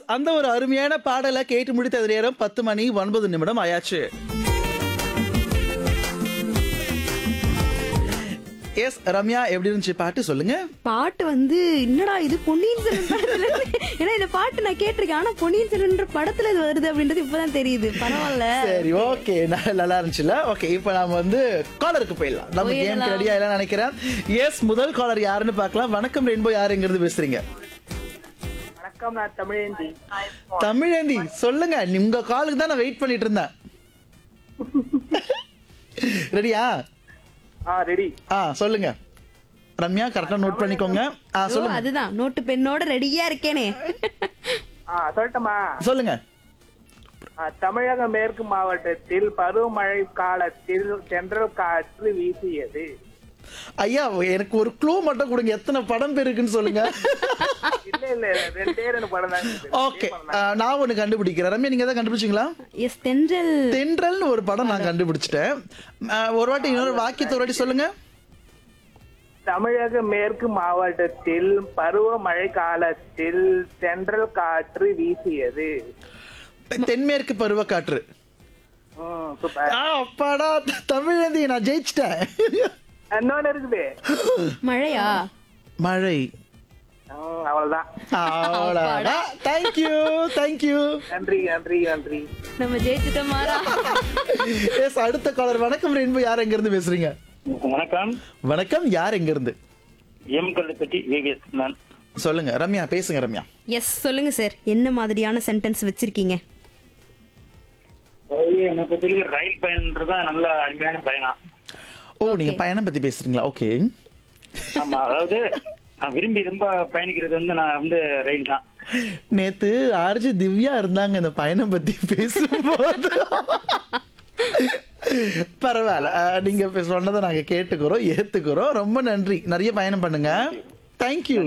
அந்த ஒரு அருமையான பாடலை கேட்டு முடித்த நேரம் பத்து மணி ஒன்பது நிமிடம் ஆயாச்சு எஸ் ரம்யா எப்படி இருந்துச்சு பாட்டு சொல்லுங்க பாட்டு வந்து என்னடா இது பொன்னியின் செல்வன் படத்துல இருந்து- ஏன்னா இந்த பாட்டு நான் கேட்டிருக்கேன் ஆனா பொன்னியின் செல்வன்ற படத்துல இது வருது அப்படின்றது இப்பதான் தெரியுது பரவாயில்ல சரி ஓகே நல்லா இருந்துச்சுல ஓகே இப்போ நாம வந்து காலருக்கு போயிடலாம் நம்ம கேம் போயிடலாம். ரெடியா இல்ல நினைக்கிறேன் எஸ் முதல் காலர் யாருன்னு பார்க்கலாம் வணக்கம் ரெயின்போ யாருங்கிறது பேசுறீங்க வணக்கம் நான் தமிழேந்தி தமிழேந்தி சொல்லுங்க உங்க காலுக்கு தான் நான் வெயிட் பண்ணிட்டு இருந்தேன் ரெடியா ஆ ரெடி ஆ சொல்லுங்க ரம்யா கரெக்டா நோட் பண்ணிக்கோங்க ஆ ஓ, சொல்லுங்க அதுதான் நோட்டு பெண்ணோட ரெடியா இருக்கேனே ஆ சொல்லட்டுமா சொல்லுங்க ஆ, தமிழக மேற்கு மாவட்டத்தில் பருவமழை காலத்தில் தென்றல் காற்று வீசியது ஐயா எனக்கு ஒரு க்ளூ மட்டும் கொடுங்க எத்தனை படம் பேர் இருக்குன்னு சொல்லுங்க இல்ல இல்ல ரெண்டே ரெண்டு படம் தான் இருக்குது. ஓகே நான் ஒண்ணு கண்டுபிடிக்கிறேன் ரம்யா நீங்க தான் கண்டுபிடிச்சிங்களா எஸ் தென்றல் தென்றல்னு ஒரு படம் நான் கண்டுபிடிச்சிட்டேன் ஆ, ஒரு வாட்டி இன்னொரு வாக்கியத்தை ஒரு வாட்டி சொல்லுங்க தமிழக மேற்கு மாவட்டத்தில் பருவமழை காலத்தில் தென்றல் காற்று வீசியது தென்மேற்கு பருவக்காற்று ம், சூப்பர் ஆ அப்பாடா தமிழந்தி நான் ஜெயிச்சிட்டேன் இன்னொன்னு இருக்குது மழையா மழை ம், அவ்வளவுதான் அவ்வளோடா தேங்க்யூ தேங்க்யூ நன்றி நன்றி நன்றி நம்ம ஜெயிச்சுட்டோம் மாறா எஸ் அடுத்த காலர் வணக்கம் ரெயின்போ யார் எங்க இருந்து பேசுறீங்க வணக்கம் வணக்கம் யார் எங்க இருந்து எம் கல்லுப்பட்டி விவிஎஸ் நான் சொல்லுங்க ரம்யா பேசுங்க ரம்யா எஸ் சொல்லுங்க சார் என்ன மாதிரியான சென்டென்ஸ் வச்சிருக்கீங்க அதாவது என்னை பொறுத்தவரைக்கும் ரயில் பயணம்ன்றதுதான் நல்ல அருமையான பயணம் ஓ நீங்க பயணம் பத்தி பேசுறீங்களா ஓகே ஆமா அதாவது நான் விரும்பி ரொம்ப பயணிக்கிறது வந்து நான் வந்து ரயில் தான் நேத்து ஆர்ஜி திவ்யா இருந்தாங்க இந்த பயணம் பத்தி பேசும்போது பரவாயில்ல அஹ், நீங்க இப்ப சொன்னதை நாங்க கேட்டுக்கிறோம் ஏத்துக்கிறோம் ரொம்ப நன்றி நிறைய பயணம் பண்ணுங்க தேங்க்யூ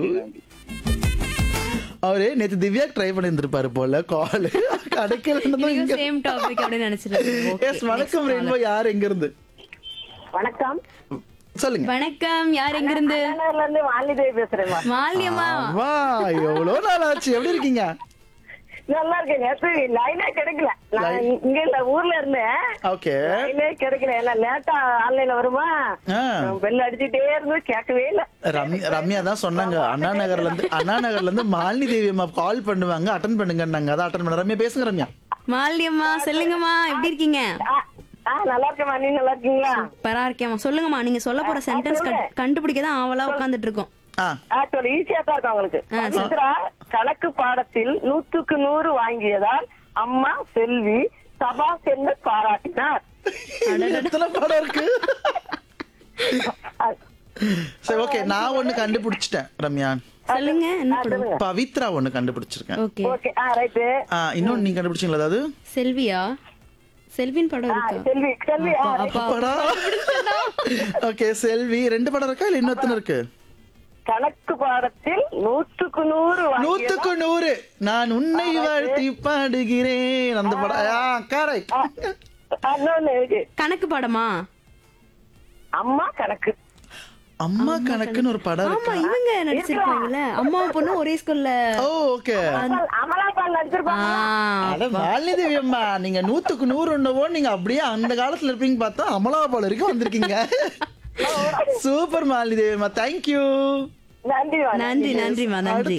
அவரு நேத்து திவ்யா ட்ரை பண்ணியிருந்திருப்பாரு போல கால் கிடைக்கலன்னு இங்க சேம் டாபிக் அப்படின்னு நினைச்சிருக்கேன் எஸ் வணக்கம் ரெயின்போ யார் எங்க இருந்து வணக்கம் சொல்லுங்க வணக்கம் யார் எங்க இருந்து கண்ணூர்ல இருந்து வாலிதேவி பேசுறேம்மா மாலியம்மா வா எவ்வளவு நாள் ஆச்சு எப்படி இருக்கீங்க நல்லா இருக்கேன் நேத்து லைனே கிடைக்கல நான் இங்க இல்ல ஊர்ல இருந்தேன் ஓகே லைனே கிடைக்கல எல்லாம் லேட்டா ஆன்லைன்ல வருமா ஆ பெல் அடிச்சுட்டே இருந்து கேட்கவே இல்ல ரம்யா ரம்யா தான் சொன்னாங்க அண்ணா நகர்ல இருந்து அண்ணா நகர்ல இருந்து மாலினி தேவி அம்மா கால் பண்ணுவாங்க அட்டன் பண்ணுங்கன்னாங்க அதான் அட்டன் பண்ண ரம்யா பேசுங்க ரம்யா மாலியம்மா சொல்லுங்கம்மா எப்படி இருக்கீங்க ஆ, ஆ நல்லா இருக்கேம்மா நீ நல்லா இருக்கீங்களா பரா இருக்கேம்மா சொல்லுங்கம்மா நீங்க சொல்ல போற சென்டென்ஸ் கண்டுபிடிக்க தான் ஆவலா உட்கார்ந்துட்டு இருக்கோம் ஆ ஆ சொல்லு ஈஸியா தான் இருக்கும் உங்களுக்கு ஆ, சரி. பவித்ரா கணக்கு பாடத்தில் நூற்றுக்கு நூறு வாங்கியதால் அம்மா செல்வி சபா சென்று பாராட்டினார் எத்தனை படம் இருக்கு ஆ, சரி ஓகே நான் ஒண்ணு கண்டுபிடிச்சிட்டேன் ரம்யா சொல்லுங்க என்ன படம் சொல்லுங்க. பவித்ரா ஒண்ணு கண்டுபிடிச்சிருக்கேன் ஓகே ஓகே ஆ ரைட்டு ஆ, இன்னொன்னு நீங்க கண்டுபிடிச்சீங்களா அதாவது செல்வியா செல்வின் படம் ஆ, இருக்கா செல்வி செல்வி ஆ, right. அப்பா படா ஓகே செல்வி ரெண்டு படம் இருக்கா இல்ல இன்னொருத்தன இருக்கு கணக்கு பாடத்தில் நூற்றுக்கு நூறு வாங்கியதால் நூத்துக்கு நூறு நான் உன்னை வாழ்த்தி பாடுகிறேன் அந்த படம் ஆ கரெக்ட் ஆ, இன்னொன்னு இருக்கு. கணக்கு பாடமா அம்மா கணக்கு அம்மா கணக்குன்னு ஒரு படம் ஆமா இருக்கு இவங்க நடிச்சிருப்பாங்கல்ல அம்மா பொண்ணு ஒரே ஸ்கூல்ல ஓ ஓகே அமலாபால் நடிச்சிருப்பாங்க அட மாலினி தேவி அம்மா நீங்க நூத்துக்கு நூறு ஒண்ணவோ நீங்க அப்படியே அந்த காலத்துல இருப்பீங்க பார்த்தா அமலாபால் வரைக்கும் வந்திருக்கீங்க சூப்பர் மாலினி தேவி அம்மா தேங்க்யூ நன்றி வா, நன்றி நன்றிமா நன்றி